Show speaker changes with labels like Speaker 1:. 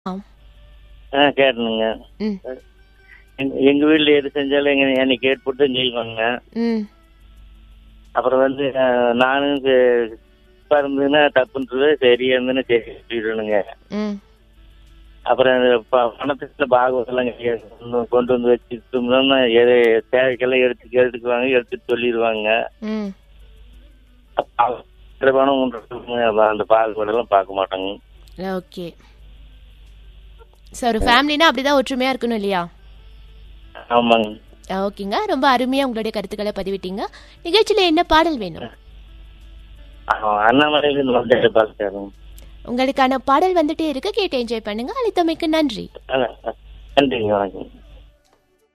Speaker 1: ஆம்.
Speaker 2: ஆ கேட்டனுங்க
Speaker 1: ம்
Speaker 2: எங்க எங்க வீட்டுல எது செஞ்சாலும் எங்க என்னை கேட்டுப்பட்டு செய்வாங்க
Speaker 1: ம்
Speaker 2: அப்புறம் வந்து அஹ், நானும் சே- தப்பா இருந்ததுன்னா தப்புன்றது சரியா இருந்ததுன்னா சரி சொல்லிடணுங்க
Speaker 1: ம்
Speaker 2: அப்புறம் இந்த ப- பணத்துக்குள்ள பாகவதெல்லாம் கிடையாது. கொண்டு- கொண்டு வந்து வச்சுட்டோம்னா எது தேவைக்கெல்லாம் எடுத்து எடுத்துக்குவாங்க எடுத்துட்டு சொல்லிடுவாங்க
Speaker 1: ம்
Speaker 2: அப்ப பணம் ஒன்று அந்த பாகுபாடெல்லாம் பார்க்க மாட்டாங்க
Speaker 1: ஓகே ஸோ ஒரு ஃபேமிலினா அப்படிதான் ஒற்றுமையா இருக்கணும் இல்லையா
Speaker 2: ஆமாங்க
Speaker 1: ஓகேங்க ரொம்ப அருமையா உங்களுடைய கருத்துக்களை பதிவிட்டீங்க நிகழ்ச்சியில என்ன பாடல் வேணும்
Speaker 2: ஆ, அண்ணாமலையில வந்து பார்த்தாரு
Speaker 1: உங்களுக்கான பாடல் வந்துட்டே இருக்கு கேட்டு என்ஜாய் பண்ணுங்க அளித்தமைக்கு நன்றி
Speaker 2: நன்றிங்க வணக்கம்